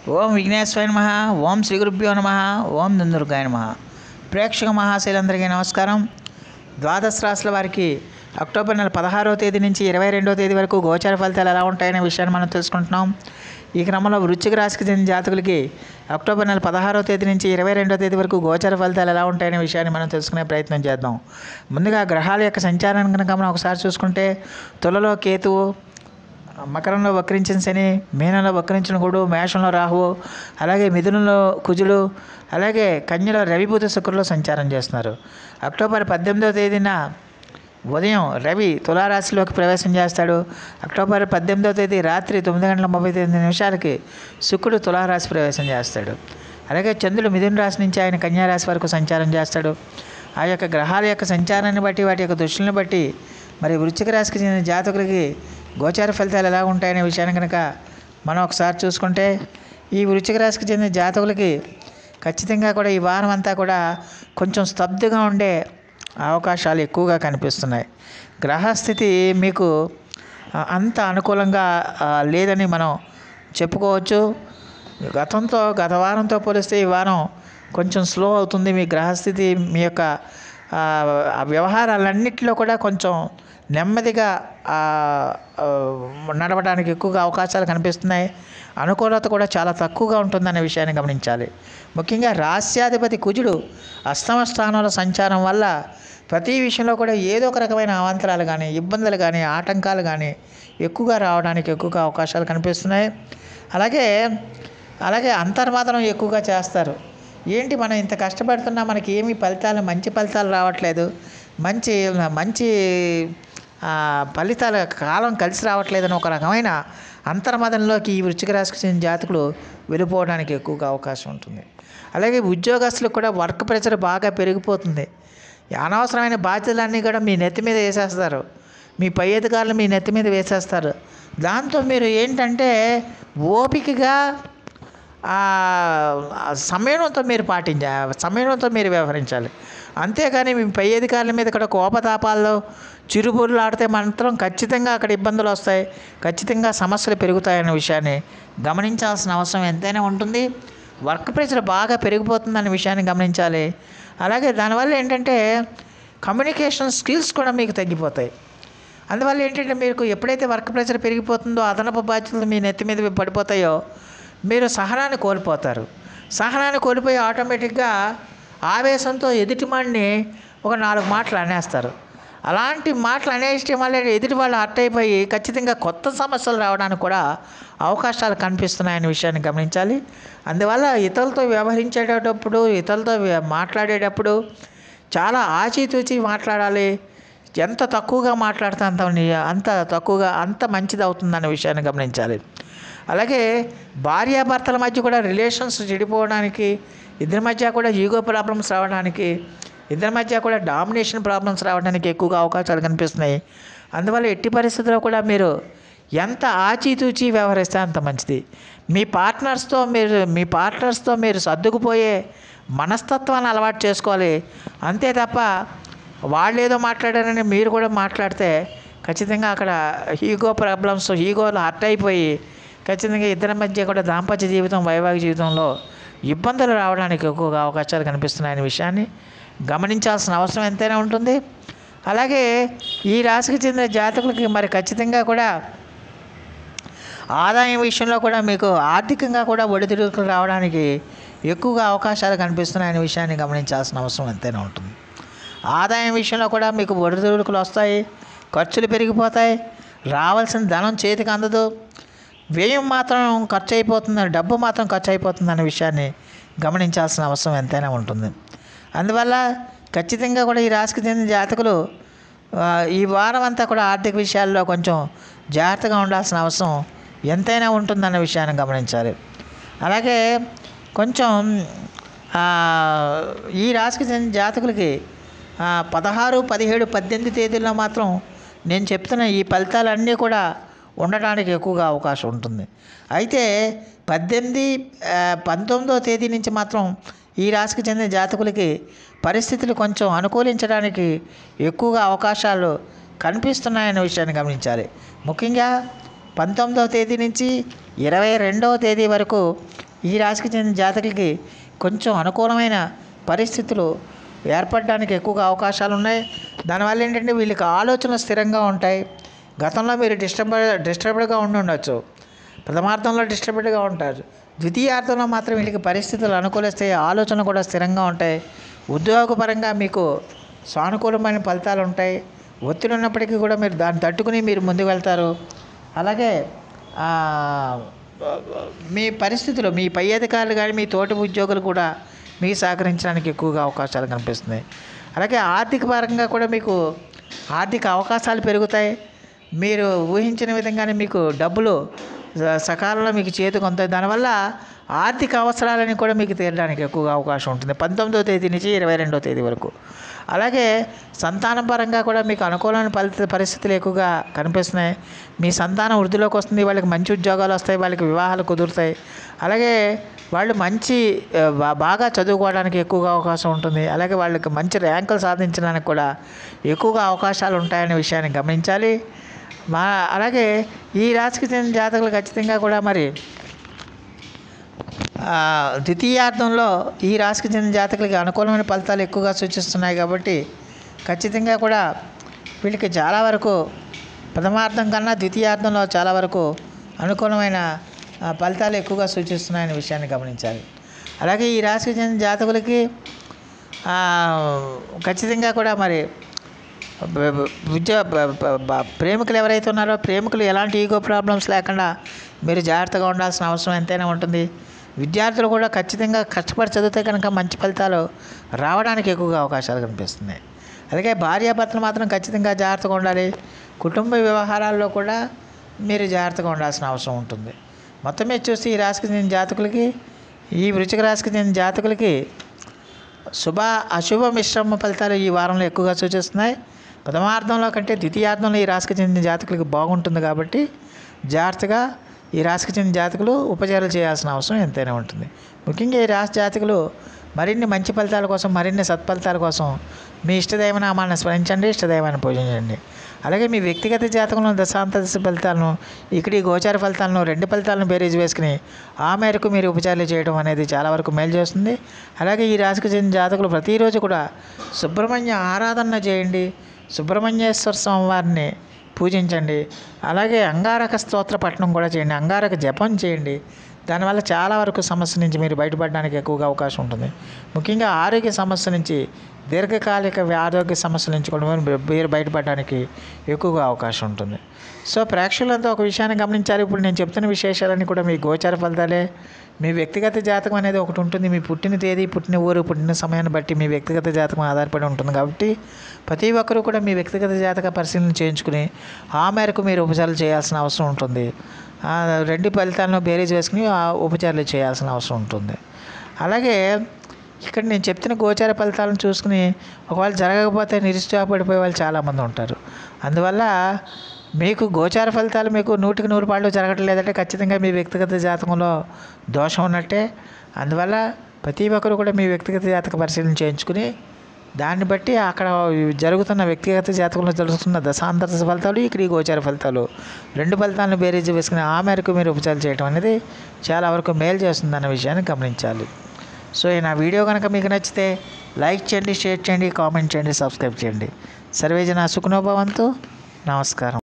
ఓం విఘ్నేశ్వరాయ నమ ఓం శ్రీ గురుభ్యో నమ ఓం దుందుర్గాయ నమ ప్రేక్షక మహాశైలందరికీ నమస్కారం ద్వాదశ రాశుల వారికి అక్టోబర్ నెల పదహారవ తేదీ నుంచి ఇరవై రెండవ తేదీ వరకు గోచార ఫలితాలు ఎలా ఉంటాయనే విషయాన్ని మనం తెలుసుకుంటున్నాం ఈ క్రమంలో వృశ్చిక రాశికి చెందిన జాతకులకి అక్టోబర్ నెల పదహారవ తేదీ నుంచి ఇరవై రెండవ తేదీ వరకు గోచార ఫలితాలు ఎలా ఉంటాయనే విషయాన్ని మనం తెలుసుకునే ప్రయత్నం చేద్దాం ముందుగా గ్రహాల యొక్క సంచారాన్ని కనుక మనం ఒకసారి చూసుకుంటే తులలో కేతువు మకరంలో వక్రించిన శని మీనంలో వక్రించిన గుడు మేషంలో రాహువు అలాగే మిథునంలో కుజుడు అలాగే కన్యలో రవిభూత శుక్రులు సంచారం చేస్తున్నారు అక్టోబర్ పద్దెనిమిదవ తేదీన ఉదయం రవి తులారాశిలోకి ప్రవేశం చేస్తాడు అక్టోబర్ పద్దెనిమిదవ తేదీ రాత్రి తొమ్మిది గంటల ముప్పై తొమ్మిది నిమిషాలకి శుక్రుడు తులారాశి ప్రవేశం చేస్తాడు అలాగే చంద్రుడు మిథున రాశి నుంచి ఆయన కన్యారాశి వరకు సంచారం చేస్తాడు ఆ యొక్క గ్రహాల యొక్క సంచారాన్ని బట్టి వాటి యొక్క దృష్టిని బట్టి మరి వృశ్చిక రాశికి చెందిన జాతకులకి గోచార ఫలితాలు ఎలా ఉంటాయనే విషయాన్ని కనుక మనం ఒకసారి చూసుకుంటే ఈ వృశ్చిక రాశికి చెందిన జాతకులకి ఖచ్చితంగా కూడా ఈ వారం అంతా కూడా కొంచెం స్తబ్దుగా ఉండే అవకాశాలు ఎక్కువగా కనిపిస్తున్నాయి గ్రహస్థితి మీకు ఆ, అంత అనుకూలంగా ఆ, లేదని మనం చెప్పుకోవచ్చు గతంతో గత వారంతో పోలిస్తే ఈ వారం కొంచెం స్లో అవుతుంది మీ గ్రహస్థితి మీ యొక్క ఆ, ఆ వ్యవహారాలన్నింటిలో కూడా కొంచెం నెమ్మదిగా ఆ, ఆ, నడవడానికి ఎక్కువగా అవకాశాలు కనిపిస్తున్నాయి అనుకూలత కూడా చాలా తక్కువగా ఉంటుందనే విషయాన్ని గమనించాలి ముఖ్యంగా రాస్యాధిపతి కుజుడు అష్టమ స్థానంలో సంచారం వల్ల ప్రతి విషయంలో కూడా ఏదో ఒక రకమైన అవాంతరాలు కానీ ఇబ్బందులు కానీ ఆటంకాలు కానీ ఎక్కువగా రావడానికి ఎక్కువగా అవకాశాలు కనిపిస్తున్నాయి అలాగే అలాగే అంతర్మాదనం ఎక్కువగా చేస్తారు ఏంటి మనం ఇంత కష్టపడుతున్నా మనకి ఏమీ ఫలితాలు మంచి ఫలితాలు రావట్లేదు మంచి మంచి ఆ, ఫలితాల కాలం కలిసి రావట్లేదని ఒక రకమైన అంతర్మదంలోకి ఈ వృశ్చిక రాశికి చెందిన జాతకులు వెళ్ళిపోవడానికి ఎక్కువగా అవకాశం ఉంటుంది అలాగే ఉద్యోగస్తులకు కూడా వర్క్ ప్రెషర్ బాగా పెరిగిపోతుంది ఈ అనవసరమైన బాధ్యతలన్నీ కూడా మీ నెత్తి మీద వేసేస్తారు మీ పై అధికారులు మీ నెత్తి మీద వేసేస్తారు దాంతో మీరు ఏంటంటే ఓపికగా ఆ ఆ సంయమనంతో మీరు పాటించాలి సంయమనంతో మీరు వ్యవహరించాలి అంతేగాని మీ పై అధికారుల మీద ఇక్కడ కోపతాపాల్లో చిరుబుర్లు ఆడితే మాత్రం ఖచ్చితంగా అక్కడ ఇబ్బందులు వస్తాయి ఖచ్చితంగా సమస్యలు పెరుగుతాయనే విషయాన్ని గమనించాల్సిన అవసరం ఎంతైనా ఉంటుంది వర్క్ ప్రెషర్ బాగా పెరిగిపోతుందనే విషయాన్ని గమనించాలి అలాగే దానివల్ల ఏంటంటే కమ్యూనికేషన్ స్కిల్స్ కూడా మీకు తగ్గిపోతాయి అందువల్ల ఏంటంటే మీకు ఎప్పుడైతే వర్క్ ప్రెషర్ పెరిగిపోతుందో అదనపు బాధ్యతలు మీ నెత్తి మీద పడిపోతాయో మీరు సహనాన్ని కోల్పోతారు సహనాన్ని కోల్పోయి ఆటోమేటిక్గా ఆవేశంతో ఎదుటివాడిని ఒక నాలుగు మాటలు అనేస్తారు అలాంటి మాటలు అనేయడం వల్ల ఎదుటి వాళ్ళు హర్ట్ అయిపోయి ఖచ్చితంగా కొత్త సమస్యలు రావడానికి కూడా అవకాశాలు కనిపిస్తున్నాయనే విషయాన్ని గమనించాలి అందువల్ల ఇతరులతో వ్యవహరించేటప్పుడు ఇతరులతో వ్య- మాట్లాడేటప్పుడు చాలా ఆచితూచి మాట్లాడాలి ఎంత తక్కువగా మాట్లాడితే అంత ని- అంత తక్కువగా అంత మంచిది అవుతుందన్న విషయాన్ని గమనించాలి అలాగే భార్యాభర్తల మధ్య కూడా రిలేషన్స్ చెడిపోవడానికి ఇద్దరి మధ్య కూడా ఈగో ప్రాబ్లమ్స్ రావడానికి ఇద్దరి మధ్య కూడా డామినేషన్ ప్రాబ్లమ్స్ రావడానికి ఎక్కువగా అవకాశాలు కనిపిస్తున్నాయి అందువల్ల ఎట్టి పరిస్థితుల్లో కూడా మీరు ఎంత ఆచితూచి వ్యవహరిస్తే అంత మంచిది మీ పార్ట్నర్స్తో మీరు మీ పార్ట్నర్స్తో మీరు సర్దుకుపోయే మనస్తత్వాన్ని అలవాటు చేసుకోవాలి అంతే తప్ప వాళ్ళు ఏదో మాట్లాడారని మీరు కూడా మాట్లాడితే ఖచ్చితంగా అక్కడ ఈగో ప్రాబ్లమ్స్ ఈగోలు హర్ట్ అయిపోయి ఖచ్చితంగా ఇద్దరి మధ్య కూడా దాంపత్య జీవితం వైవాహిక జీవితంలో ఇబ్బందులు రావడానికి ఎక్కువగా అవకాశాలు కనిపిస్తున్నాయనే విషయాన్ని గమనించాల్సిన అవసరం ఎంతైనా ఉంటుంది అలాగే ఈ రాశికి చెందిన జాతకులకి మరి ఖచ్చితంగా కూడా ఆదాయం విషయంలో కూడా మీకు ఆర్థికంగా కూడా ఒడిదుడుకులు రావడానికి ఎక్కువగా అవకాశాలు కనిపిస్తున్నాయనే విషయాన్ని గమనించాల్సిన అవసరం ఎంతైనా ఉంటుంది ఆదాయం విషయంలో కూడా మీకు ఒడిదుడుకులు వస్తాయి ఖర్చులు పెరిగిపోతాయి రావాల్సిన ధనం చేతికి అందదు వ్యయం మాత్రం ఖర్చు అయిపోతుంది డబ్బు మాత్రం ఖర్చు అయిపోతుంది అనే విషయాన్ని గమనించాల్సిన అవసరం ఎంతైనా ఉంటుంది అందువల్ల ఖచ్చితంగా కూడా ఈ రాశికి చెందిన జాతకులు ఆ, ఈ వారం అంతా కూడా ఆర్థిక విషయాల్లో కొంచెం జాగ్రత్తగా ఉండాల్సిన అవసరం ఎంతైనా ఉంటుందన్న విషయాన్ని గమనించాలి అలాగే కొంచెం ఆ, ఈ రాశికి చెందిన జాతకులకి ఆ, పదహారు పదిహేడు పద్దెనిమిది తేదీల్లో మాత్రం నేను చెప్తున్న ఈ ఫలితాలన్నీ కూడా ఉండటానికి ఎక్కువగా అవకాశం ఉంటుంది అయితే పద్దెనిమిది ఆ, పంతొమ్మిదో తేదీ నుంచి మాత్రం ఈ రాశికి చెందిన జాతకులకి పరిస్థితులు కొంచెం అనుకూలించడానికి ఎక్కువగా అవకాశాలు కనిపిస్తున్నాయనే విషయాన్ని గమనించాలి ముఖ్యంగా పంతొమ్మిదవ తేదీ నుంచి ఇరవై రెండవ తేదీ వరకు ఈ రాశికి చెందిన జాతకులకి కొంచెం అనుకూలమైన పరిస్థితులు ఏర్పడడానికి ఎక్కువగా అవకాశాలు ఉన్నాయి దానివల్ల ఏంటంటే వీళ్ళకి ఆలోచనలు స్థిరంగా ఉంటాయి గతంలో మీరు డిస్టర్బ్ డిస్టర్బ్డ్గా ఉండి ఉండొచ్చు ప్రథమార్థంలో డిస్టర్బ్డ్గా ఉంటారు ద్వితీయార్థంలో మాత్రం వీళ్ళకి పరిస్థితులు అనుకూలిస్తాయి ఆలోచనలు కూడా స్థిరంగా ఉంటాయి ఉద్యోగపరంగా మీకు సానుకూలమైన ఫలితాలు ఉంటాయి ఒత్తిడి ఉన్నప్పటికీ కూడా మీరు దాన్ని తట్టుకుని మీరు ముందుకు వెళ్తారు అలాగే ఆ, మీ పరిస్థితులు మీ పై అధికారులు కానీ మీ తోటి ఉద్యోగులు కూడా మీకు సహకరించడానికి ఎక్కువగా అవకాశాలు కనిపిస్తున్నాయి అలాగే ఆర్థిక పరంగా కూడా మీకు ఆర్థిక అవకాశాలు పెరుగుతాయి మీరు ఊహించిన విధంగానే మీకు డబ్బులు స- సకాలంలో మీకు చేతికి అందుతాయి దానివల్ల ఆర్థిక అవసరాలని కూడా మీకు తీరడానికి ఎక్కువగా అవకాశం ఉంటుంది పంతొమ్మిదవ తేదీ నుంచి ఇరవై రెండవ తేదీ వరకు అలాగే సంతానం పరంగా కూడా మీకు అనుకూలమైన ఫలిత పరిస్థితులు ఎక్కువగా కనిపిస్తున్నాయి మీ సంతానం వృద్ధిలోకి వస్తుంది వాళ్ళకి మంచి ఉద్యోగాలు వస్తాయి వాళ్ళకి వివాహాలు కుదురుతాయి అలాగే వాళ్ళు మంచి ఆ, బా- బాగా చదువుకోవడానికి ఎక్కువగా అవకాశం ఉంటుంది అలాగే వాళ్ళకి మంచి ర్యాంకులు సాధించడానికి కూడా ఎక్కువగా అవకాశాలు ఉంటాయనే విషయాన్ని గమనించాలి మా అలాగే ఈ రాశికి చెందిన జాతకులు ఖచ్చితంగా కూడా మరి ఆ, ద్వితీయార్థంలో ఈ రాశికి చెందిన జాతకులకి అనుకూలమైన ఫలితాలు ఎక్కువగా సూచిస్తున్నాయి కాబట్టి ఖచ్చితంగా కూడా వీళ్ళకి చాలా వరకు ప్రథమార్థం కన్నా ద్వితీయార్థంలో చాలా వరకు అనుకూలమైన ఆ, ఫలితాలు ఎక్కువగా సూచిస్తున్నాయనే విషయాన్ని గమనించాలి అలాగే ఈ రాశికి చెందిన జాతకులకి ఆ, ఖచ్చితంగా కూడా మరి బ- బ- విద్య బ- బ- బ- ప్రేమికులు ఎవరైతే ఉన్నారో ప్రేమికులు ఎలాంటి ఈగో ప్రాబ్లమ్స్ లేకుండా మీరు జాగ్రత్తగా ఉండాల్సిన అవసరం ఎంతైనా ఉంటుంది విద్యార్థులు కూడా ఖచ్చితంగా కష్టపడి చదివితే కనుక మంచి ఫలితాలు రావడానికి ఎక్కువగా అవకాశాలు కనిపిస్తున్నాయి అలాగే భార్యాభర్తలు మాత్రం ఖచ్చితంగా జాగ్రత్తగా ఉండాలి కుటుంబ వ్యవహారాల్లో కూడా మీరు జాగ్రత్తగా ఉండాల్సిన అవసరం ఉంటుంది మొత్తం మీద చూస్తే ఈ రాశికి చెందిన జాతకులకి ఈ వృచ్చిక రాశికి చెందిన జాతకులకి శుభ అశుభ మిశ్రమ ఫలితాలు ఈ వారంలో ఎక్కువగా సూచిస్తున్నాయి ప్రథమార్థంలో కంటే ద్వితీయార్థంలో ఈ రాశికి చెందిన జాతకులకు బాగుంటుంది కాబట్టి జాగ్రత్తగా ఈ రాశికి చెందిన జాతకులు ఉపచారాలు చేయాల్సిన అవసరం ఎంతైనా ఉంటుంది ముఖ్యంగా ఈ రాశి జాతకులు మరిన్ని మంచి ఫలితాల కోసం మరిన్ని సత్ఫలితాల కోసం మీ ఇష్టదైవ నామాన్ని స్మరించండి ఇష్టదైవాన్ని పూజించండి అలాగే మీ వ్యక్తిగత జాతకంలో దశాంత దశ ఫలితాలను ఇక్కడ ఈ గోచార ఫలితాలను రెండు ఫలితాలను బేరీజ్ వేసుకుని ఆ మేరకు మీరు ఉపచారాలు చేయడం అనేది చాలా వరకు మేలు చేస్తుంది అలాగే ఈ రాశికి చెందిన జాతకులు ప్రతిరోజు కూడా సుబ్రహ్మణ్య ఆరాధన చేయండి సుబ్రహ్మణ్యేశ్వర స్వామి వారిని పూజించండి అలాగే అంగారక స్తోత్ర పఠనం కూడా చేయండి అంగారక జపం చేయండి దానివల్ల చాలా వరకు సమస్య నుంచి మీరు బయటపడడానికి ఎక్కువగా అవకాశం ఉంటుంది ముఖ్యంగా ఆరోగ్య సమస్య నుంచి దీర్ఘకాలిక ఆరోగ్య సమస్యల నుంచి కూడా మీరు మీరు బయటపడడానికి ఎక్కువగా అవకాశం ఉంటుంది సో ప్రేక్షకులంతా ఒక విషయాన్ని గమనించాలి ఇప్పుడు నేను చెప్తున్న విశేషాలన్నీ కూడా మీ గోచార ఫలితాలే మీ వ్యక్తిగత జాతకం అనేది ఒకటి ఉంటుంది మీ పుట్టిన తేదీ పుట్టిన ఊరు పుట్టిన సమయాన్ని బట్టి మీ వ్యక్తిగత జాతకం ఆధారపడి ఉంటుంది కాబట్టి ప్రతి ఒక్కరూ కూడా మీ వ్యక్తిగత జాతక పరిశీలన చేయించుకుని ఆ మేరకు మీరు ఉపచారాలు చేయాల్సిన అవసరం ఉంటుంది ఆ రెండు ఫలితాలను బేరీజ్ వేసుకుని ఆ ఉపచారాలు చేయాల్సిన అవసరం ఉంటుంది అలాగే ఇక్కడ నేను చెప్తున్న గోచార ఫలితాలను చూసుకుని ఒకవేళ జరగకపోతే నిరుత్సాహపడిపోయే వాళ్ళు చాలామంది ఉంటారు అందువల్ల మీకు గోచార ఫలితాలు మీకు నూటికి నూరు పాళ్ళు జరగటం లేదంటే ఖచ్చితంగా మీ వ్యక్తిగత జాతకంలో దోషం ఉన్నట్టే అందువల్ల ప్రతి ఒక్కరు కూడా మీ వ్యక్తిగత జాతక పరిశీలన చేయించుకుని దాన్ని బట్టి అక్కడ జరుగుతున్న వ్యక్తిగత జాతకంలో జరుగుతున్న దశాంతర ఫలితాలు ఇక్కడ ఈ గోచార ఫలితాలు రెండు ఫలితాలను బేరీజ్ వేసుకుని ఆ మేరకు మీరు ఉపచారం చేయడం అనేది చాలా వరకు మేలు చేస్తుందన్న విషయాన్ని గమనించాలి సో ఈ నా వీడియో కనుక మీకు నచ్చితే లైక్ చేయండి షేర్ చేయండి కామెంట్ చేయండి సబ్స్క్రైబ్ చేయండి సర్వేజన సుఖనోభవంతు నమస్కారం